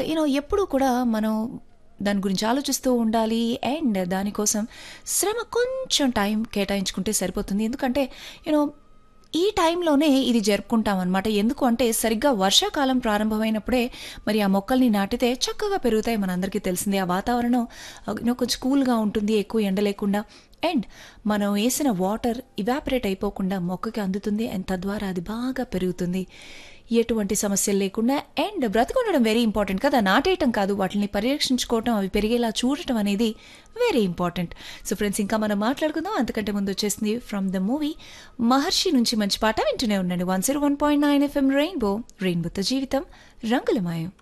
you know ఎప్పుడూ కూడా మనం దాని గురించి ఆలోచిస్తూ ఉండాలి అండ్ దానికోసం శ్రమ కొంచెం టైం కేటాయించుకుంటే సరిపోతుంది ఎందుకంటే యూనో ఈ టైంలోనే ఇది జరుపుకుంటాం అనమాట ఎందుకు అంటే సరిగ్గా వర్షాకాలం ప్రారంభమైనప్పుడే మరి ఆ మొక్కల్ని నాటితే చక్కగా పెరుగుతాయి మనందరికీ తెలిసిందే ఆ వాతావరణం యూనో కొంచెం కూల్గా ఉంటుంది ఎక్కువ ఎండ లేకుండా అండ్ మనం వేసిన వాటర్ ఇవాపరేట్ అయిపోకుండా మొక్కకి అందుతుంది అండ్ తద్వారా అది బాగా పెరుగుతుంది ఎటువంటి సమస్యలు లేకుండా అండ్ బ్రతికుండడం వెరీ ఇంపార్టెంట్ కదా నాటేయటం కాదు వాటిని పరిరక్షించుకోవటం అవి పెరిగేలా చూడటం అనేది వెరీ ఇంపార్టెంట్ సో ఫ్రెండ్స్ ఇంకా మనం మాట్లాడుకుందాం అంతకంటే ముందు వచ్చేసింది ఫ్రమ్ ద మూవీ మహర్షి నుంచి మంచి పాట వింటూనే ఉండండి one zero one point nine FM rainbow రెయిన్బోతో జీవితం రంగులమయం